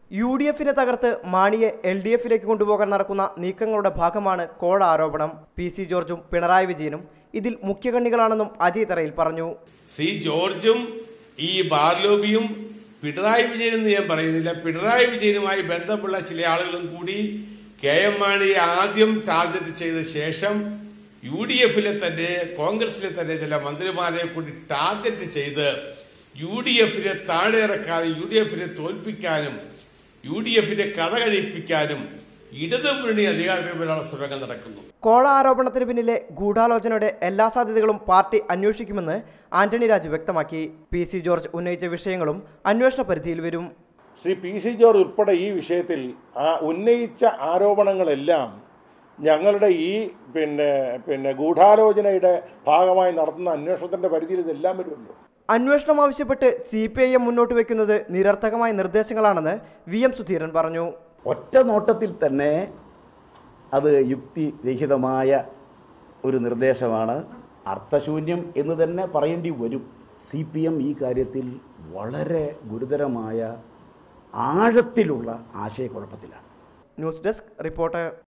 U D എഫിനെ തകർത്ത് മാണിയെ എൽ ഡി എഫിലേക്ക് കൊണ്ടുപോകാൻ നടക്കുന്ന നീക്കങ്ങളുടെ ഭാഗമാണ് കോഴ ആരോപണം പി സി ജോർജും പിണറായി വിജയനും ഇതിൽ മുഖ്യകണ്ണികളാണെന്നും അജയ് തറയിൽ പറഞ്ഞു സി ജോർജും ഈ ബാർലോബിയും പിണറായി വിജയൻ എന്ന് ഞാൻ പറയുന്നില്ല പിണറായി വിജയനുമായി ബന്ധമുള്ള ചില ആളുകളും കൂടി കെ എം മാണിയെ ആദ്യം ടാർഗറ്റ് ചെയ്ത ശേഷം യു ഡി എഫിലെ തന്നെ കോൺഗ്രസിലെ തന്നെ ചില മന്ത്രിമാരെ കൂടി ടാർഗറ്റ് ചെയ്ത് യു ഡി എഫിനെ താഴെ ഇറക്കാനും യു ഡി എഫിനെ തോൽപ്പിക്കാനും യു ഡി എഫിനെ കഥ കഴിപ്പിക്കാനും ഇടതു മുന്നണി അധികാരത്തിൽ വരാനുള്ള ശ്രമങ്ങൾ നടക്കുന്നു കോഴ ആരോപണത്തിന് പിന്നിലെ ഗൂഢാലോചനയുടെ എല്ലാ സാധ്യതകളും പാർട്ടി അന്വേഷിക്കുമെന്ന് ആന്റണി രാജു വ്യക്തമാക്കി പി സി ജോർജ് ഉന്നയിച്ച വിഷയങ്ങളും അന്വേഷണ പരിധിയിൽ വരും ശ്രീ പി സി ജോർജ് ഉൾപ്പെടെ ഈ വിഷയത്തിൽ ആ ഉന്നയിച്ച ആരോപണങ്ങളെല്ലാം ഞങ്ങളുടെ ഈ പിന്നെ പിന്നെ ഗൂഢാലോചനയുടെ ഭാഗമായി നടത്തുന്ന അന്വേഷണത്തിന്റെ പരിധിയിൽ ഇതെല്ലാം വരുമല്ലോ അന്വേഷണം ആവശ്യപ്പെട്ട് സി പി ഐ എം മുന്നോട്ട് വയ്ക്കുന്നത് നിരർത്ഥകമായ നിർദ്ദേശങ്ങളാണെന്ന് വി എം സുധീരൻ പറഞ്ഞു ഒറ്റ നോട്ടത്തിൽ തന്നെ അത് യുക്തിരഹിതമായ ഒരു നിർദ്ദേശമാണ് അർത്ഥശൂന്യം എന്ന് തന്നെ പറയേണ്ടി വരും സി പി എം ഈ കാര്യത്തിൽ വളരെ ഗുരുതരമായ ആഴത്തിലുള്ള ആശയക്കുഴപ്പത്തിലാണ് ന്യൂസ് ഡെസ്ക് റിപ്പോർട്ട്